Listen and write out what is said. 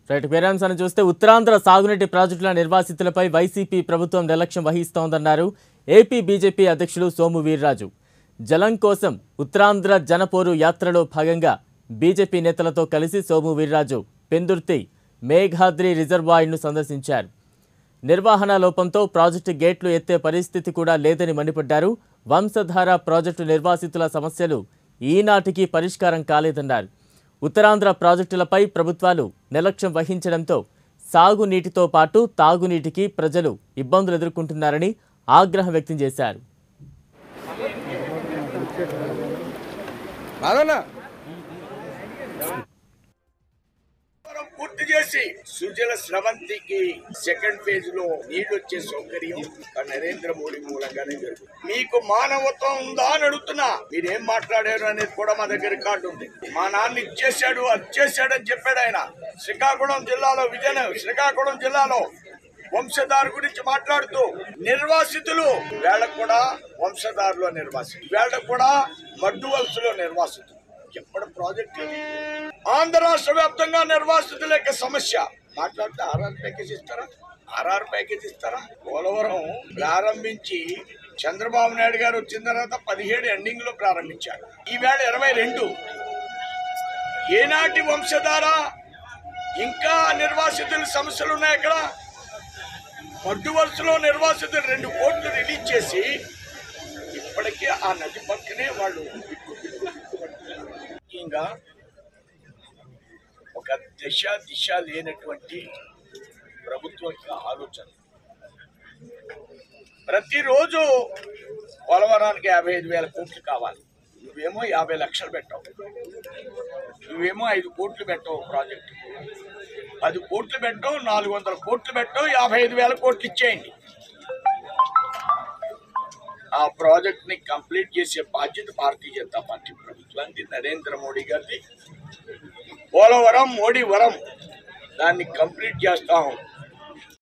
Right parents చూస్తే ఉత్తరాంధ్ర సాగునీటి ప్రాజెక్టుల నిర్వాసితులపై వైసీపీ ప్రభుత్వం నిర్లక్ష్యం వహిస్తోందన్నారు ఏపీ బీజేపీ అధ్యక్షుడు సోము వీర్రాజు జలం కోసం ఉత్తరాంధ్ర జనపోరు యాత్రలో భాగంగా బీజేపీ నేతలతో కలిసి సోము వీర్రాజు పెందుర్తి మేఘాద్రి రిజర్వాయర్ను సందర్శించారు నిర్వహణ లోపంతో ప్రాజెక్టు గేట్లు ఎత్తే పరిస్థితి కూడా లేదని మండిపడ్డారు వంశధార ప్రాజెక్టు నిర్వాసితుల సమస్యలు ఈనాటికి పరిష్కారం కాలేదన్నారు ఉత్తరాంధ్ర ప్రాజెక్టులపై ప్రభుత్వాలు నిర్లక్ష్యం వహించడంతో సాగునీటితో పాటు తాగునీటికి ప్రజలు ఇబ్బందులు ఎదుర్కొంటున్నారని ఆగ్రహం వ్యక్తం చేశారు రాదన్నా పోలవరం పూర్తి చేసి సుజల స్రవంతికి సెకండ్ ఫేజ్ లో నీళ్లు వచ్చే సౌకర్యం ఆ నరేంద్ర మోడీ మూలంగానే జరుగుతుంది మీకు మానవత్వం ఉందా అని అడుగుతున్నా మీరేం మాట్లాడారు అనేది కూడా మా దగ్గర రికార్డు ఉంది మా నాన్న ఇచ్చేశాడు అది చేశాడు అని చెప్పాడు ఆయన శ్రీకాకుళం జిల్లాలో విజయనగరం శ్రీకాకుళం జిల్లాలో వంశధారు గురించి మాట్లాడుతూ నిర్వాసితులు వీళ్ళకు కూడా వంశధారులో నిర్వాసితులు వీళ్ళకు కూడా మడ్డు వలసలో నిర్వాసితులు ఎప్పటి ప్రాజెక్ట్ ఇది ఆంధ్ర రాష్ట్ర వ్యాప్తంగా నిర్వాసితుల యొక్క సమస్య మాట్లాడితే ఆర్ఆర్ ప్యాకేజ్ ఇస్తారా ఆర్ఆర్ ప్యాకేజ్ ఇస్తారా పోలవరం ప్రారంభించి చంద్రబాబు నాయుడు గారు వచ్చిన తర్వాత పదిహేడు ఎండింగ్ లో ప్రారంభించారు ఈవేళ ఇరవై రెండు ఏనాటి వంశధార ఇంకా నిర్వాసితుల సమస్యలు ఉన్నాయి అక్కడ పడ్డు వరుసలో నిర్వాసితులు రెండు కోట్లు రిలీజ్ చేసి ఇప్పటికే ఆ నది పక్కనే వాళ్ళు బిక్కు బిక్కు బిక్కుమంటున్నారు. ఇంకా ఒక దశ దిశ లేనటువంటి ప్రభుత్వం యొక్క ఆలోచన ప్రతిరోజు పోలవరానికి యాభై ఐదు వేల కోట్లు కావాలి నువ్వేమో యాభై లక్షలు పెట్టావు నువ్వేమో ఐదు కోట్లు పెట్టావు ప్రాజెక్టు పది కోట్లు పెట్టావు నాలుగు వందల కోట్లు పెట్టావు యాభై ఐదు వేల కోట్లు ఇచ్చేయండి ఆ ప్రాజెక్ట్ ని కంప్లీట్ చేసే బాధ్యత భారతీయ జనతా పార్టీ ప్రభుత్వానికి నరేంద్ర మోడీ గారిది పోలవరం మోడీ వరం దాన్ని కంప్లీట్ చేస్తాం